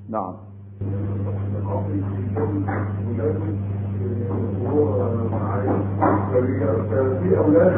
نعم في اولاد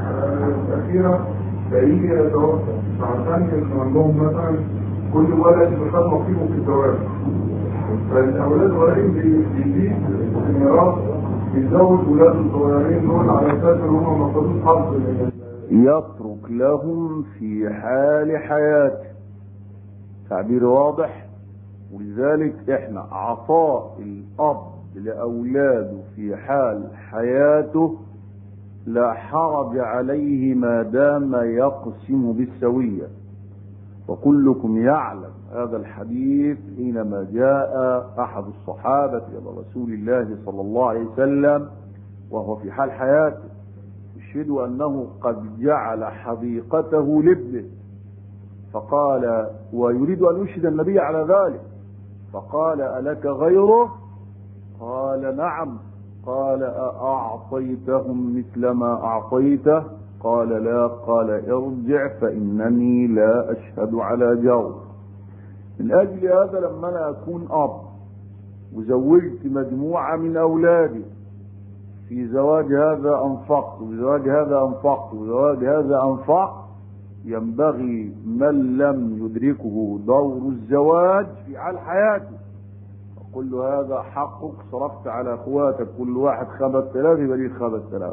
اخيره بيجي يتوفى فعشان يكون عندهم مثلا كل ولد بخد نصيبه في الزواج فالاولاد الصغيرين بيزيد الميراث بيزود ولاد الصغيرين دول على اساس ان هم ما خدوش حظ من يترك لهم في حال حياته تعبير واضح ولذلك احنا عطاء الاب لاولاده في حال حياته لا حرج عليه ما دام يقسم بالسويه وكلكم يعلم هذا الحديث حينما جاء احد الصحابه الى رسول الله صلى الله عليه وسلم وهو في حال حياته يشهد انه قد جعل حديقته لابنه فقال ويريد ان يشهد النبي على ذلك فقال الك غيره قال نعم قال أأعطيتهم مثل ما أعطيته قال لا قال ارجع فإنني لا أشهد على جور من أجل هذا لما أنا أكون أب وزوجت مجموعة من أولادي في زواج هذا أنفقت وفي زواج هذا أنفقت وزواج هذا أنفقت ينبغي من لم يدركه دور الزواج في حال حياته كل هذا حقك صرفت على اخواتك كل واحد خمس تلاف يبقى ليك خمس تلاف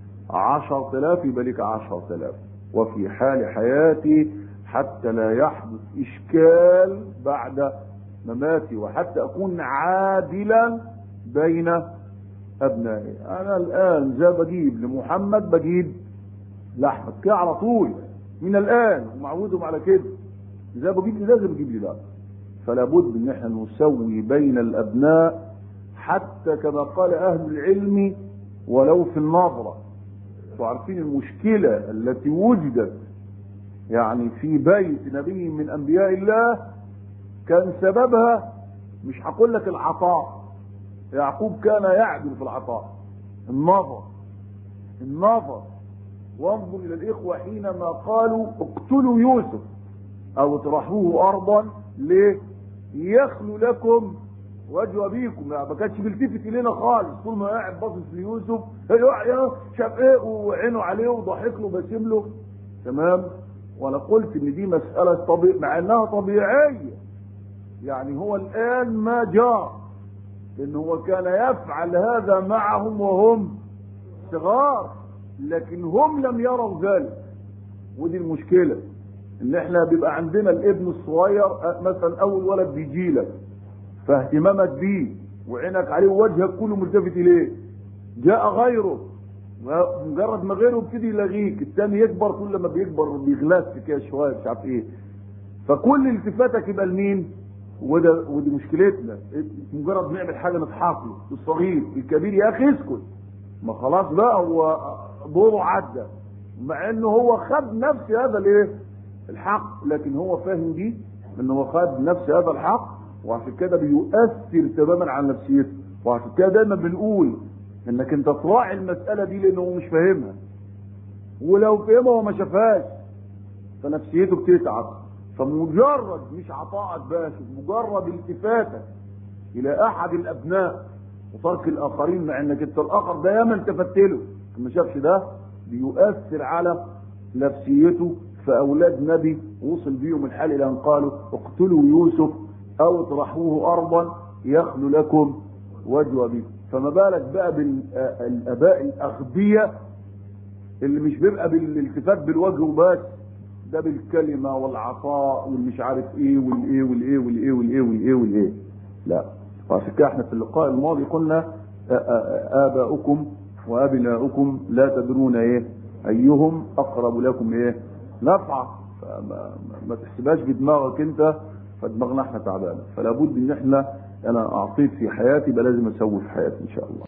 عشر تلاف يبقى ليك عشر تلاف وفي حال حياتي حتى لا يحدث اشكال بعد مماتي وحتى اكون عادلا بين ابنائي انا الان زي بجيب لمحمد بجيب لاحمد كده على طول من الان ومعودهم على كده زي بجيب لي لازم يجيب لي ده فلا بد ان احنا نسوي بين الابناء حتى كما قال اهل العلم ولو في النظرة وعارفين المشكلة التي وجدت يعني في بيت نبي من انبياء الله كان سببها مش هقول لك العطاء يعقوب كان يعدل في العطاء النظر النظر وانظر الى الاخوة حينما قالوا اقتلوا يوسف او اطرحوه ارضا ليه يخلو لكم وجه ابيكم يعني ما كانش بيلتفت الينا خالص طول ما قاعد باصص ليوسف يا شاف ايه وعينه عليه وضحك له باسم له تمام وانا قلت ان دي مساله طبيعيه مع انها طبيعيه يعني هو الان ما جاء لان هو كان يفعل هذا معهم وهم صغار لكن هم لم يروا ذلك ودي المشكله ان احنا بيبقى عندنا الابن الصغير مثلا اول ولد بيجي لك فاهتمامك بيه وعينك عليه ووجهك كله ملتفت اليه جاء غيره مجرد ما غيره يبتدي يلغيك الثاني يكبر كل ما بيكبر بيغلس كده شويه مش عارف ايه فكل التفاتك يبقى لمين وده ودي مشكلتنا مجرد نعمل حاجه نضحك له الصغير الكبير يا اخي اسكت ما خلاص بقى هو دوره عدى مع انه هو خد نفس هذا الايه الحق لكن هو فاهم دي ان هو خد نفس هذا الحق وعشان كده بيؤثر تماما على نفسيته وعشان كده دايما بنقول انك انت تراعي المساله دي لانه هو مش فاهمها ولو فهمها وما شافهاش فنفسيته بتتعب فمجرد مش عطاءك بس مجرد التفاتك الى احد الابناء وترك الاخرين مع انك انت الاخر ده ياما التفت له ما شافش ده بيؤثر على نفسيته فاولاد نبي وصل بيهم الحال الى ان قالوا اقتلوا يوسف او اطرحوه ارضا يخلو لكم وجه ابيكم فما بالك بقى بالاباء الاغبياء اللي مش بيبقى بالالتفات بالوجه وبس ده بالكلمة والعطاء والمش عارف ايه والايه والايه والايه والايه والايه والايه لا وعشان كده احنا في اللقاء الماضي قلنا اباؤكم وابناؤكم لا تدرون ايه ايهم اقرب لكم ايه نفعا فما ما تحسبهاش بدماغك انت فدماغنا احنا تعبانه فلا بد ان احنا انا اعطيت في حياتي يبقى لازم اسوي في حياتي ان شاء الله